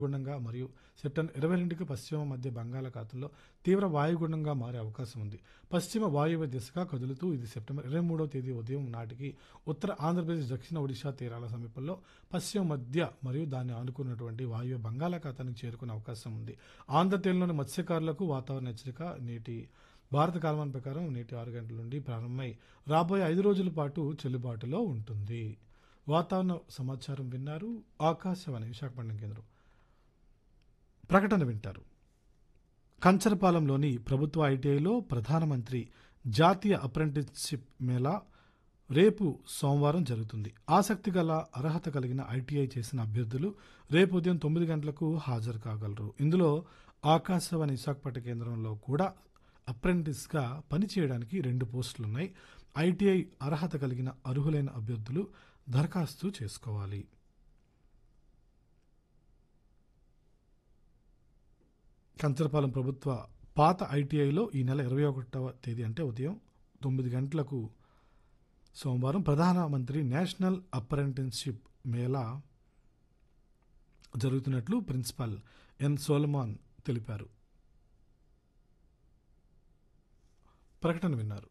గుండంగా మరియు సెప్టెంబర్ ఇరవై రెండుకి పశ్చిమ మధ్య బంగాళాఖాతంలో తీవ్ర వాయుగుండంగా మారే అవకాశం ఉంది పశ్చిమ వాయువ్య దిశగా కదులుతూ ఇది సెప్టెంబర్ ఇరవై మూడవ తేదీ ఉదయం నాటికి ఉత్తర ఆంధ్రప్రదేశ్ దక్షిణ ఒడిశా తీరాల సమీపంలో పశ్చిమ మధ్య మరియు దాన్ని ఆనుకున్నటువంటి వాయువ్య బంగాళాఖాతానికి చేరుకునే అవకాశం ఉంది ఆంధ్ర తీరంలోని మత్స్యకారులకు వాతావరణ హెచ్చరిక నేటి భారత కాలమాన ప్రకారం నేటి ఆరు గంటల నుండి ప్రారంభమై రాబోయే ఐదు రోజుల పాటు చెల్లుబాటులో ఉంటుంది వాతావరణ సమాచారం విన్నారు ఆకాశవాణి విశాఖపట్నం కేంద్రం ప్రకటన వింటారు కంచరపాలెంలోని ప్రభుత్వ ఐటీఐలో ప్రధానమంత్రి జాతీయ అప్రెంటిస్షిప్ మేళా రేపు సోమవారం జరుగుతుంది ఆసక్తి గల అర్హత కలిగిన ఐటీఐ చేసిన అభ్యర్థులు రేపు ఉదయం తొమ్మిది గంటలకు హాజరు కాగలరు ఇందులో ఆకాశవాణి విశాఖపట్నం కేంద్రంలో కూడా అప్రెంటిస్గా పనిచేయడానికి రెండు పోస్టులున్నాయి ఐటీఐ అర్హత కలిగిన అర్హులైన అభ్యర్థులు దరఖాస్తు చేసుకోవాలి కంచరపాలెం ప్రభుత్వ పాత ఐటీఐలో ఈ నెల ఇరవై ఒకటవ తేదీ అంటే ఉదయం తొమ్మిది గంటలకు సోమవారం ప్రధానమంత్రి నేషనల్ అప్రెంటిస్షిప్ మేళా జరుగుతున్నట్లు ప్రిన్సిపల్ ఎన్ సోలమాన్ తెలిపారు ప్రకటన విన్నారు